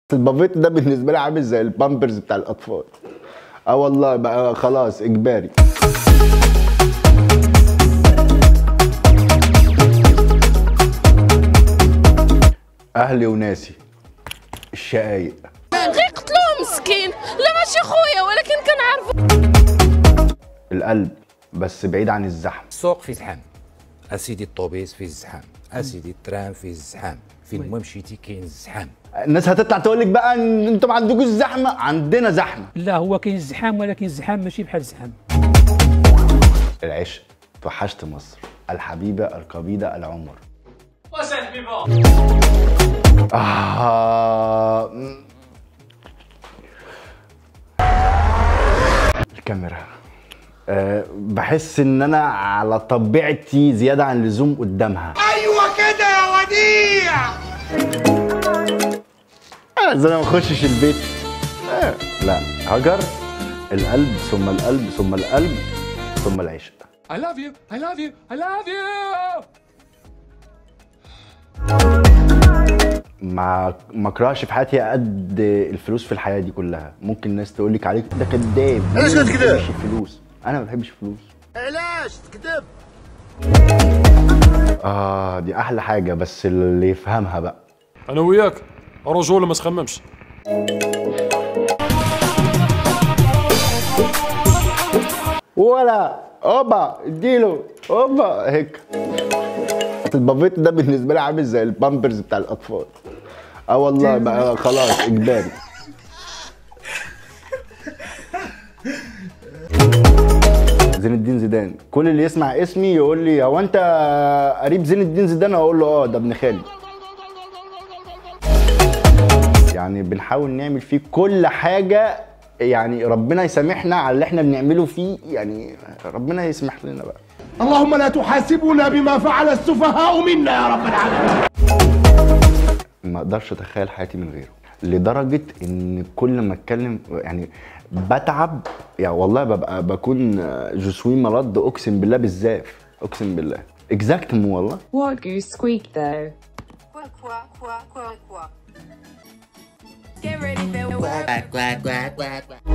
البافيت ده بالنسبه لي عامل زي البامبرز بتاع الاطفال اه والله بقى خلاص اجباري اهلي وناسي الشقايق غير قتلوه مسكين لا ماشي خويا ولكن كنعرفو القلب بس بعيد عن الزحمه السوق فيه زحام اسيدي الطوبيس فيه الزحام اسيدي الترام فيه الزحام فين ما مشيتي كاين الزحام الناس هتطلع تقول لك بقى ان انتوا ما عندكوش زحمه عندنا زحمه لا هو كاين الزحام ولكن الزحام ماشي بحال الزحام العشق توحشت مصر الحبيبه القبيله العمر آه م- الكاميرا أه بحس ان انا على طبيعتي زياده عن اللزوم قدامها ايوه كده يا وديع آه، زي ما اخشش البيت آه لا هجر القلب ثم القلب ثم القلب ثم العشق I love you, I love you, I love you! ما ما اكرهش في حياتي قد الفلوس في الحياه دي كلها ممكن الناس تقول لك عليك ده كداب علاش ما كده؟ بحبش الفلوس انا ما بحبش الفلوس علاش تكذب اه دي احلى حاجه بس اللي يفهمها بقى انا وياك رجل ما تخممش ولا اوبا اديله اوبا هيك البافيت ده بالنسبه لي عامل زي البامبرز بتاع الاطفال اه والله بقى خلاص اجباري زين الدين زيدان كل اللي يسمع اسمي يقول لي هو انت قريب زين الدين زيدان اقول له اه ده ابن خالي يعني بنحاول نعمل فيه كل حاجه يعني ربنا يسامحنا على اللي احنا بنعمله فيه يعني ربنا يسمح لنا بقى اللهم لا تحاسبنا بما فعل السفهاء منا يا رب العالمين ما اقدرش اتخيل حياتي من غيره لدرجه ان كل ما اتكلم يعني بتعب يعني والله ببقى بكون جسوي مرض اقسم بالله بالزاف اقسم بالله اكزاكت مو والله What goose squeak though? Quack, quack, quack, quack, quack. Get ready for work.